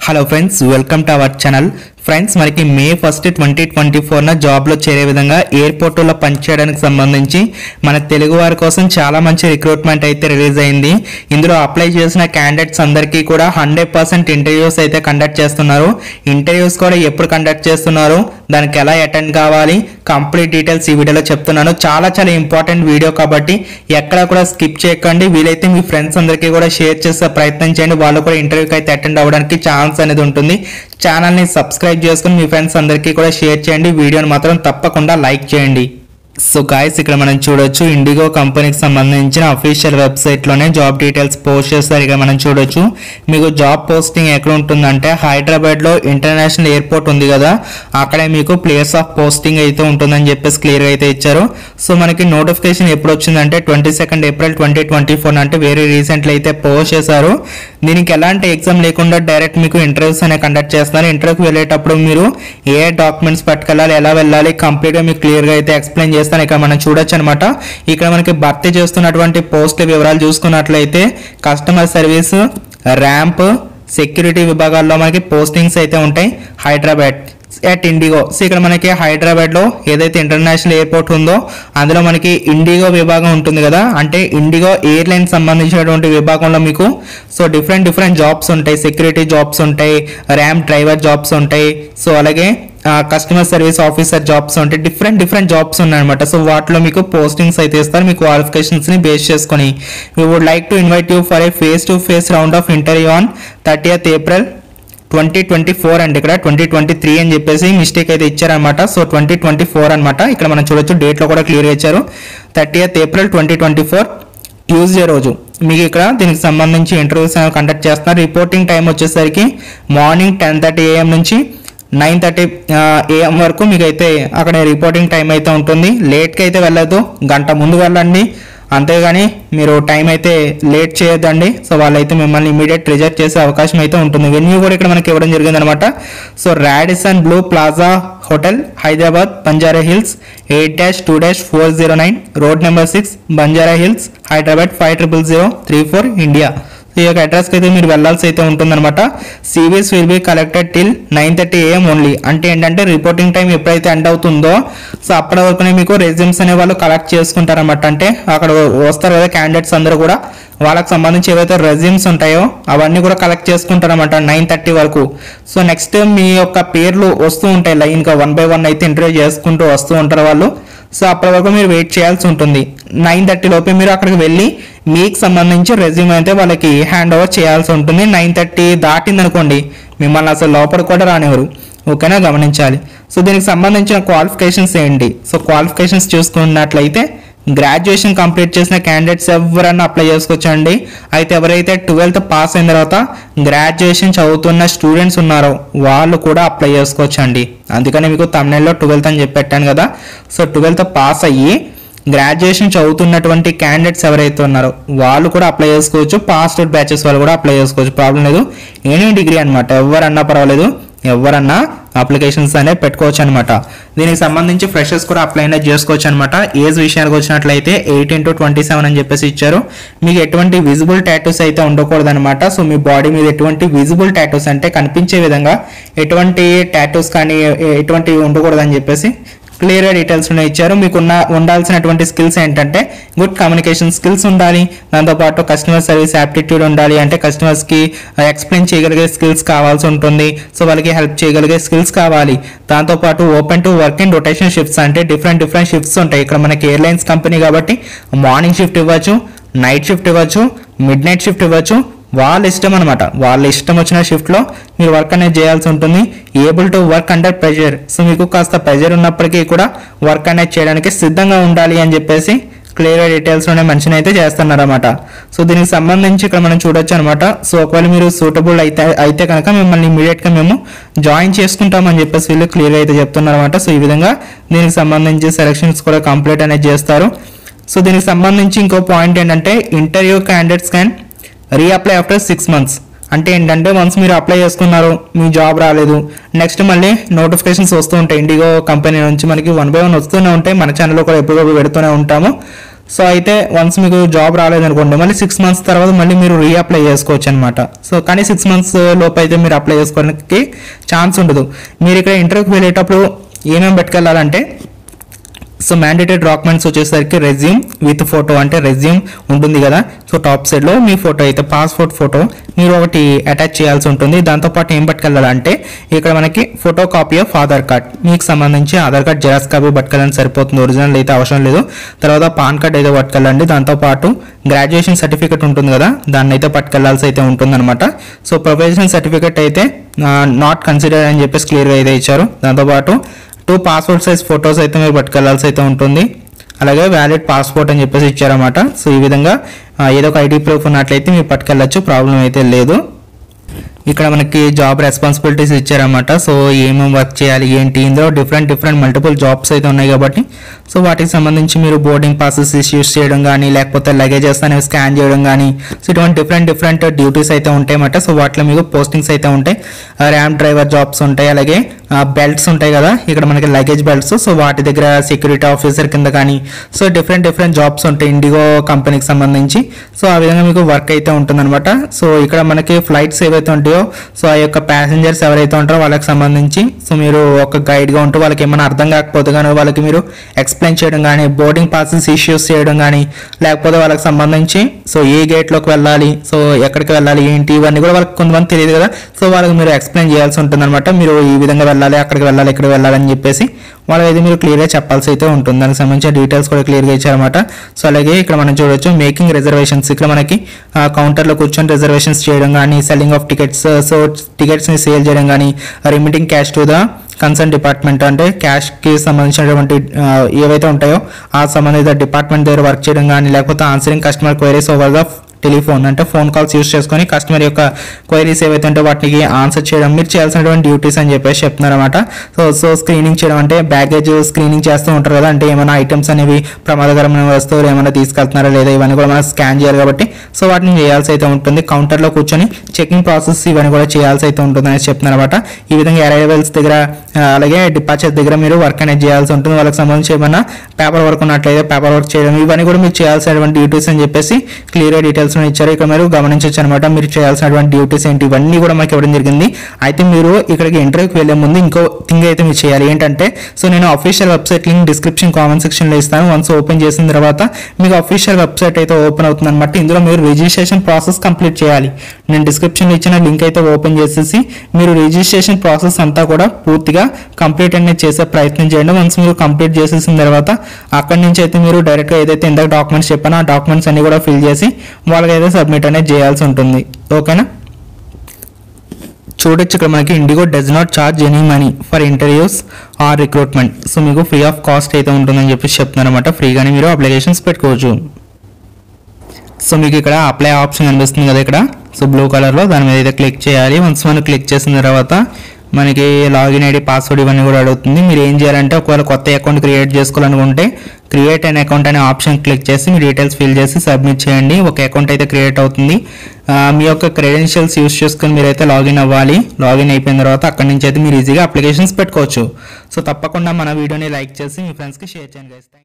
Hello friends welcome to our channel friends మనకి May first twenty twenty ఫోర్న జాబ్లో చేరే విధంగా ఎయిర్పోర్ట్లో పనిచేయడానికి సంబంధించి మన తెలుగు వారి కోసం చాలా మంచి రిక్రూట్మెంట్ అయితే రిలీజ్ అయింది ఇందులో అప్లై చేసిన క్యాండిడేట్స్ అందరికీ కూడా హండ్రెడ్ పర్సెంట్ ఇంటర్వ్యూస్ అయితే కండక్ట్ చేస్తున్నారు ఇంటర్వ్యూస్ కూడా ఎప్పుడు కండక్ట్ చేస్తున్నారు దానికి ఎలా అటెండ్ కావాలి కంప్లీట్ డీటెయిల్స్ ఈ వీడియోలో చెప్తున్నాను చాలా చాలా ఇంపార్టెంట్ వీడియో కాబట్టి ఎక్కడ కూడా స్కిప్ చేయకండి వీలైతే మీ ఫ్రెండ్స్ అందరికీ కూడా షేర్ చేసే ప్రయత్నం చేయండి వాళ్ళు కూడా ఇంటర్వ్యూకి అయితే అటెండ్ అవ్వడానికి ఛాన్స్ అనేది ఉంటుంది ఛానల్ని సబ్స్క్రైబ్ చేసుకుని మీ ఫ్రెండ్స్ అందరికీ కూడా షేర్ చేయండి వీడియోని మాత్రం తప్పకుండా లైక్ చేయండి సో గాయస్ ఇక్కడ మనం చూడొచ్చు ఇండిగో కంపెనీకి సంబంధించిన అఫీషియల్ వెబ్సైట్లోనే జాబ్ డీటెయిల్స్ పోస్ట్ చేస్తారు ఇక మనం చూడొచ్చు మీకు జాబ్ పోస్టింగ్ ఎక్కడ ఉంటుందంటే హైదరాబాద్లో ఇంటర్నేషనల్ ఎయిర్పోర్ట్ ఉంది కదా అక్కడే మీకు ప్లేస్ ఆఫ్ పోస్టింగ్ అయితే ఉంటుందని చెప్పేసి క్లియర్గా అయితే ఇచ్చారు సో మనకి నోటిఫికేషన్ ఎప్పుడు వచ్చిందంటే twenty second April twenty twenty four అంటే వెరీ రీసెంట్లీ అయితే పోస్ట్ చేశారు దీనికి ఎలాంటి ఎగ్జామ్ లేకుండా డైరెక్ట్ మీకు ఇంటర్వ్యూస్ అనేవి కండక్ట్ చేస్తున్నారు ఇంటర్వ్యూకి వెళ్ళేటప్పుడు మీరు ఏ డాక్యుమెంట్స్ పట్టుకెళ్ళాలి ఎలా వెళ్ళాలి కంప్లీట్గా మీకు క్లియర్గా అయితే ఎక్స్ప్లెయిన్ చేస్తాను ఇక్కడ మనం చూడొచ్చు అనమాట ఇక్కడ మనకి భర్తీ చేస్తున్నటువంటి పోస్ట్ వివరాలు చూసుకున్నట్లయితే కస్టమర్ సర్వీస్ ర్యాంప్ సెక్యూరిటీ విభాగాల్లో మనకి పోస్టింగ్స్ అయితే ఉంటాయి హైదరాబాద్ అట్ ఇండిగో సో ఇక్కడ మనకి హైదరాబాద్లో ఏదైతే ఇంటర్నేషనల్ ఎయిర్పోర్ట్ ఉందో అందులో మనకి ఇండిగో విభాగం ఉంటుంది కదా అంటే ఇండిగో ఎయిర్లైన్ సంబంధించినటువంటి విభాగంలో మీకు సో డిఫరెంట్ డిఫరెంట్ జాబ్స్ ఉంటాయి సెక్యూరిటీ జాబ్స్ ఉంటాయి ర్యామ్ డ్రైవర్ జాబ్స్ ఉంటాయి సో అలాగే కస్టమర్ సర్వీస్ ఆఫీసర్ జాబ్స్ ఉంటాయి డిఫరెంట్ డిఫరెంట్ జాబ్స్ ఉన్నాయన్నమాట సో వాటిలో మీకు పోస్టింగ్స్ అయితే ఇస్తారు మీ క్వాలిఫికేషన్స్ని బేస్ చేసుకొని we would like to invite you for a face to face round of interview on thirtieth April twenty twenty four అండి ఇక్కడ ట్వంటీ ట్వంటీ త్రీ అని చెప్పేసి మిస్టేక్ అయితే ఇచ్చారనమాట సో ట్వంటీ ట్వంటీ ఫోర్ అనమాట ఇక్కడ మనం చూడొచ్చు డేట్లో కూడా క్లియర్ ఇచ్చారు thirtieth April twenty twenty four Tuesday రోజు మీకు ఇక్కడ దీనికి సంబంధించి ఇంటర్వ్యూస్ అనేవి కండక్ట్ చేస్తున్నారు రిపోర్టింగ్ టైం వచ్చేసరికి మార్నింగ్ టెన్ థర్టీ ఏఎం నుంచి నైన్ థర్టీ ఏఎం వరకు మీకు అయితే అక్కడ రిపోర్టింగ్ టైం అయితే ఉంటుంది లేట్కి అయితే వెళ్ళదు గంట ముందు వెళ్ళండి అంతేగాని మీరు టైం అయితే లేట్ చేయొద్దండి సో వాళ్ళైతే మిమ్మల్ని ఇమీడియట్ రిజెక్ట్ చేసే అవకాశం అయితే ఉంటుంది వెన్యూ కూడా ఇక్కడ మనకి ఇవ్వడం జరిగింది అనమాట so Radisson Blu Plaza hotel Hyderabad Banjara Hills eight dash two dash four zero nine road number six Banjara Hills Hyderabad five triple zero three four India ఈ యొక్క అడ్రస్కి అయితే మీరు వెళ్ళాల్సి అయితే ఉంటుందన్నమాట CVs will be collected till nine thirty AM only అంటే ఏంటంటే రిపోర్టింగ్ టైం ఎప్పుడైతే ఎండ్ అవుతుందో సో అప్పటి వరకునే మీకు రెజ్యూమ్స్ అనే వాళ్ళు కలెక్ట్ చేసుకుంటారన్నమాట అంటే అక్కడ వస్తారు కదా క్యాండిడేట్స్ అందరూ కూడా వాళ్ళకి సంబంధించి ఏవైతే రెజ్యూమ్స్ ఉంటాయో అవన్నీ కూడా కలెక్ట్ చేసుకుంటారన్నమాట నైన్ థర్టీ వరకు సో నెక్స్ట్ మీ యొక్క పేర్లు వస్తూ ఉంటాయి లైన్గా వన్ బై వన్ అయితే ఇంటర్వ్యూ చేసుకుంటూ వస్తూ ఉంటారు వాళ్ళు సో అప్పటి వరకు మీరు వెయిట్ చేయాల్సి ఉంటుంది నైన్ థర్టీ లోపే మీరు అక్కడికి వెళ్ళి మీకు సంబంధించి రెజ్యూమ్ అయితే వాళ్ళకి హ్యాండ్ ఓవర్ చేయాల్సి ఉంటుంది నైన్ థర్టీ దాటింది అనుకోండి మిమ్మల్ని అసలు లోపల కూడా రానివ్వరు ఓకేనా గమనించాలి సో దీనికి సంబంధించిన క్వాలిఫికేషన్స్ ఏంటి సో క్వాలిఫికేషన్స్ చూసుకున్నట్లయితే గ్రాడ్యుయేషన్ కంప్లీట్ చేసిన క్యాండిడేట్స్ ఎవరన్నా అప్లై చేసుకోవచ్చండి అయితే ఎవరైతే ట్వెల్త్ పాస్ అయిన తర్వాత గ్రాడ్యుయేషన్ చదువుతున్న స్టూడెంట్స్ ఉన్నారో వాళ్ళు కూడా అప్లై చేసుకోవచ్చండి అందుకని మీకు తమిళలో ట్వెల్త్ అని చెప్పి పెట్టాను కదా సో ట్వెల్త్ పాస్ అయ్యి గ్రాడ్యుయేషన్ చదువుతున్నటువంటి క్యాండిడేట్స్ ఎవరైతే ఉన్నారో వాళ్ళు కూడా అప్లై చేసుకోవచ్చు పాస్ట్ అవుట్ బ్యాచెస్ వాళ్ళు కూడా అప్లై చేసుకోవచ్చు ప్రాబ్లం లేదు ఎనీ డిగ్రీ అనమాట ఎవరన్నా పర్వాలేదు ఎవరన్నా అప్లికేషన్స్ అనేవి పెట్టుకోవచ్చు అనమాట దీనికి సంబంధించి ఫ్రెషర్స్ కూడా అప్లై అనేది చేసుకోవచ్చు అనమాట ఏజ్ విషయానికి వచ్చినట్లయితే ఎయిటీన్ టు ట్వంటీ సెవెన్ అని చెప్పేసి ఇచ్చారు మీకు ఎటువంటి విజిబుల్ టాటూస్ అయితే ఉండకూడదు అనమాట సో మీ బాడీ మీద ఎటువంటి విజిబుల్ టాటూస్ అంటే కనిపించే విధంగా ఎటువంటి టాటూస్ కానీ ఎటువంటివి ఉండకూడదు అని చెప్పేసి క్లియర్గా డీటెయిల్స్ ఇచ్చారు మీకున్న ఉండాల్సినటువంటి స్కిల్స్ ఏంటంటే గుడ్ కమ్యూనికేషన్ స్కిల్స్ ఉండాలి దాంతోపాటు కస్టమర్ సర్వీస్ యాప్టిట్యూడ్ ఉండాలి అంటే కస్టమర్స్కి ఎక్స్ప్లెయిన్ చేయగలిగే స్కిల్స్ కావాల్సి ఉంటుంది సో వాళ్ళకి హెల్ప్ చేయగలిగే స్కిల్స్ కావాలి దాంతోపాటు open to work in rotation shifts అంటే డిఫరెంట్ డిఫరెంట్ షిఫ్ట్స్ ఉంటాయి ఇక్కడ మనకి ఎయిర్లైన్స్ కంపెనీ కాబట్టి మార్నింగ్ షిఫ్ట్ ఇవ్వచ్చు నైట్ షిఫ్ట్ ఇవ్వచ్చు మిడ్ నైట్ షిఫ్ట్ ఇవ్వచ్చు వాళ్ళ ఇష్టం అనమాట వాళ్ళ ఇష్టం వచ్చిన షిఫ్ట్లో మీరు వర్క్ అనేది చేయాల్సి ఉంటుంది able to work under pressure so మీకు కాస్త ప్రెషర్ ఉన్నప్పటికీ కూడా వర్క్ అనేది చేయడానికి సిద్ధంగా ఉండాలి అని చెప్పేసి క్లియర్ డీటెయిల్స్లోనే మెన్షన్ అయితే చేస్తున్నారన్నమాట సో దీనికి సంబంధించి ఇక్కడ మనం చూడొచ్చు అనమాట సో ఒకవేళ మీరు సూటబుల్ అయితే అయితే కనుక మిమ్మల్ని ఇమీడియట్గా మేము జాయిన్ చేసుకుంటామని చెప్పేసి వీళ్ళు క్లియర్ అయితే చెప్తున్నారన్నమాట సో ఈ విధంగా దీనికి సంబంధించి సెలక్షన్స్ కూడా కంప్లీట్ అనేది చేస్తారు సో దీనికి సంబంధించి ఇంకో పాయింట్ ఏంటంటే interview candidates can reapply after six months అంటే ఏంటంటే వన్స్ మీరు అప్లై చేసుకున్నారు మీ జాబ్ రాలేదు నెక్స్ట్ మళ్ళీ నోటిఫికేషన్స్ వస్తూ ఉంటాయి ఇండిగో కంపెనీ నుంచి మనకి వన్ బై వన్ వస్తూనే ఉంటాయి మన ఛానల్లో కూడా ఎప్పుడో పెడుతూనే ఉంటాము సో అయితే వన్స్ మీకు జాబ్ రాలేదనుకోండి మళ్ళీ సిక్స్ మంత్స్ తర్వాత మళ్ళీ మీరు రీఅప్లై చేసుకోవచ్చు అనమాట సో కానీ సిక్స్ మంత్స్ లోపు అయితే మీరు అప్లై చేసుకోవడానికి ఛాన్స్ ఉండదు మీరు ఇక్కడ ఇంటర్వ్యూకి వెళ్ళేటప్పుడు ఏమేమి పట్టుకెళ్ళాలంటే సో మ్యాండేటెడ్ డాక్యుమెంట్స్ వచ్చేసరికి రెజ్యూమ్ విత్ ఫోటో అంటే రెజ్యూమ్ ఉంటుంది కదా సో టాప్ సైడ్లో మీ ఫోటో అయితే పాస్పోర్ట్ ఫోటో మీరు ఒకటి అటాచ్ చేయాల్సి ఉంటుంది దాంతోపాటు ఏం పట్టుకెళ్ళాలంటే ఇక్కడ మనకి photo copy of Aadhaar card మీకు సంబంధించి ఆధార్ కార్డ్ జెరాక్స్ కాపీ పట్టుకెళ్ళని సరిపోతుంది ఒరిజినల్ అయితే అవసరం లేదు తర్వాత పాన్ కార్డ్ అయితే పట్టుకెళ్ళండి దాంతోపాటు గ్రాడ్యుయేషన్ సర్టిఫికేట్ ఉంటుంది కదా దాన్ని అయితే పట్టుకెళ్లాల్సి అయితే ఉంటుందన్నమాట సో ప్రొఫెషనల్ సర్టిఫికేట్ అయితే నాట్ కన్సిడర్ అని చెప్పేసి క్లియర్గా అయితే ఇచ్చారు దాంతోపాటు టూ పాస్పోర్ట్ సైజ్ ఫొటోస్ అయితే మీరు పట్టుకెళ్లాల్సి అయితే ఉంటుంది అలాగే వ్యాలిడ్ పాస్పోర్ట్ అని చెప్పేసి ఇచ్చారన్నమాట సో ఈ విధంగా ఆ, ఏదో ఒక ఐడి ప్రూఫ్ ఉన్నట్లయితే మీరు పట్టుకెళ్ళచ్చు ప్రాబ్లం అయితే లేదు ఇక్కడ మనకి జాబ్ రెస్పాన్సిబిలిటీస్ ఇచ్చారన్నమాట సో ఏమేమి వర్క్ చేయాలి ఏంటి ఇందులో డిఫరెంట్ డిఫరెంట్ మల్టిపుల్ జాబ్స్ అయితే ఉన్నాయి కాబట్టి సో వాటికి సంబంధించి మీరు బోర్డింగ్ పాసెస్ ఇష్యూస్ చేయడం కానీ లేకపోతే లగేజెస్ అనేవి స్కాన్ చేయడం కానీ సో ఇటువంటి డిఫరెంట్ డిఫరెంట్ డ్యూటీస్ అయితే ఉంటాయి అన్నమాట సో వాటిలో మీకు పోస్టింగ్స్ అయితే ఉంటాయి ర్యామ్ డ్రైవర్ జాబ్స్ ఉంటాయి అలాగే బెల్ట్స్ ఉంటాయి కదా ఇక్కడ మనకి లగేజ్ బెల్ట్స్ సో వాటి దగ్గర సెక్యూరిటీ ఆఫీసర్ కింద కానీ సో డిఫరెంట్ డిఫరెంట్ జాబ్స్ ఉంటాయి ఇండిగో కంపెనీకి సంబంధించి సో ఆ విధంగా మీకు వర్క్ అయితే ఉంటుందన్నమాట సో ఇక్కడ మనకి ఫ్లైట్స్ ఏవైతే ఉంటాయో సో ఆ యొక్క ప్యాసింజర్స్ ఎవరైతే ఉంటారో వాళ్ళకి సంబంధించి సో మీరు ఒక గైడ్గా ఉంటూ వాళ్ళకి ఏమైనా అర్థం కాకపోతే కానీ వాళ్ళకి మీరు ఎక్స్ప్లెయిన్ చేయడం కానీ బోర్డింగ్ పాసెస్ ఇష్యూస్ చేయడం కానీ లేకపోతే వాళ్ళకి సంబంధించి సో ఏ గేట్లోకి వెళ్ళాలి సో ఎక్కడికి వెళ్ళాలి ఏంటి ఇవన్నీ కూడా వాళ్ళకి కొంతమంది తెలియదు కదా సో వాళ్ళకి మీరు ఎక్స్ప్లెయిన్ చేయాల్సి ఉంటుందన్నమాట మీరు ఈ విధంగా వెళ్ళాలి అక్కడికి వెళ్ళాలి ఇక్కడికి వెళ్ళాలి అని చెప్పేసి వాళ్ళకైతే మీరు క్లియర్గా చెప్పాల్సి అయితే ఉంటుంది దానికి సంబంధించిన డీటెయిల్స్ కూడా క్లియర్గా ఇచ్చారన్నమాట సో అలాగే ఇక్కడ మనం చూడొచ్చు మేకింగ్ రిజర్వేషన్స్ ఇక్కడ మనకి కౌంటర్లో కూర్చొని రిజర్వేషన్స్ చేయడం కానీ సెల్లింగ్ ఆఫ్ టికెట్స్ సో టికెట్స్ని సేల్ చేయడం కానీ remitting cash to the concern department అంటే క్యాష్కి సంబంధించినటువంటి ఆ, ఏవైతే ఉంటాయో ఆ సంబంధిత డిపార్ట్మెంట్ దగ్గర వర్క్ చేయడం కానీ లేకపోతే answering customer queries over the telephone అంటే ఫోన్ కాల్స్ యూస్ చేసుకొని కస్టమర్ యొక్క క్వైరీస్ ఏవైతే ఉంటే వాటికి ఆన్సర్ చేయడం మీరు చేయాల్సినటువంటి డ్యూటీస్ అని చెప్పేసి చెప్తున్నారన్నమాట సో సో స్క్రీనింగ్ చేయడం అంటే బ్యాగేజ్ స్క్రీనింగ్ చేస్తూ ఉంటారు కదా అంటే ఏమైనా ఐటమ్స్ అనేవి ప్రమాదకరమైన వస్తువులు ఏమైనా తీసుకెళ్తున్నారా లేదా ఇవన్నీ కూడా మనం స్కాన్ చేయాలి కాబట్టి సో వాటిని చేయాల్సి అయితే ఉంటుంది కౌంటర్లో కూర్చొని చెకింగ్ ప్రాసెస్ ఇవన్నీ కూడా చేయాల్సి అయితే ఉంటుంది అనేసి చెప్తున్నారన్నమాట ఈ విధంగా అరైవల్స్ దగ్గర ఆ, అలాగే డిపార్చర్ దగ్గర మీరు వర్క్ అనేది చేయాల్సి ఉంటుంది వాళ్ళకి సంబంధించి ఏమైనా పేపర్ వర్క్ ఉన్నట్లయితే పేపర్ వర్క్ చేయడం ఇవన్నీ కూడా మీరు చేయాల్సినటువంటి డ్యూటీస్ అని చెప్పేసి క్లియర్ డీటెయిల్స్ ఇచ్చారు ఇక్కడ మీరు గమనించవచ్చు అనమాట మీరు చేయాల్సినటువంటి డ్యూటీస్ ఏంటి ఇవన్నీ కూడా మనకి ఇవ్వడం జరిగింది అయితే మీరు ఇక్కడికి ఇంటర్వ్యూకి వెళ్ళే ముందు ఇంకో థింగ్ అయితే మీరు చేయాలి ఏంటంటే సో నేను official website link description comment సెక్షన్లో ఇస్తాను వన్స్ ఓపెన్ చేసిన తర్వాత మీకు అఫీషియల్ వెబ్సైట్ అయితే ఓపెన్ అవుతుంది అనమాట ఇందులో మీరు రిజిస్ట్రేషన్ ప్రాసెస్ కంప్లీట్ చేయాలి నేను డిస్క్రిప్షన్లో ఇచ్చిన లింక్ అయితే ఓపెన్ చేసేసి మీరు రిజిస్ట్రేషన్ ప్రాసెస్ అంతా కూడా పూర్తిగా కంప్లీట్ అనేది చేసే ప్రయత్నం చేయండి వన్స్ మీరు కంప్లీట్ చేసేసిన తర్వాత అక్కడి నుంచి అయితే మీరు డైరెక్ట్గా ఏదైతే ఇందాక డాక్యుమెంట్స్ చెప్పానో ఆ డాక్యుమెంట్స్ అన్ని కూడా ఫిల్ చేసి వాళ్ళకైతే సబ్మిట్ అనేది చేయాల్సి ఉంటుంది ఓకేనా చూడొచ్చు ఇక్కడ మనకి Indigo does not charge any money for interviews or recruitment so మీకు ఫ్రీ ఆఫ్ కాస్ట్ అయితే ఉంటుందని చెప్పేసి చెప్తున్నారు అనమాట ఫ్రీగానే మీరు అప్లికేషన్స్ పెట్టుకోవచ్చు సో మీకు ఇక్కడ అప్లై ఆప్షన్ కనిపిస్తుంది కదా ఇక్కడ సో బ్లూ కలర్లో దాని మీద అయితే క్లిక్ చేయాలి వన్స్ మనం క్లిక్ చేసిన తర్వాత మనకి లాగిన్ ఐడి పాస్వర్డ్ ఇవన్నీ కూడా అడుగుతుంది మీరు ఏం చేయాలంటే ఒకవేళ కొత్త అకౌంట్ క్రియేట్ చేసుకోవాలనుకుంటే క్రియేట్ అన్ అకౌంట్ అనే ఆప్షన్ క్లిక్ చేసి మీ డీటెయిల్స్ ఫిల్ చేసి సబ్మిట్ చేయండి ఒక అకౌంట్ అయితే క్రియేట్ అవుతుంది ఆ, మీ యొక్క క్రెడెన్షియల్స్ యూస్ చేసుకొని మీరైతే లాగిన్ అవ్వాలి లాగిన్ అయిపోయిన తర్వాత అక్కడి నుంచి అయితే మీరు ఈజీగా అప్లికేషన్స్ పెట్టుకోవచ్చు సో తప్పకుండా మన వీడియోని లైక్ చేసి మీ ఫ్రెండ్స్కి షేర్ చేయండి guys. Thank you.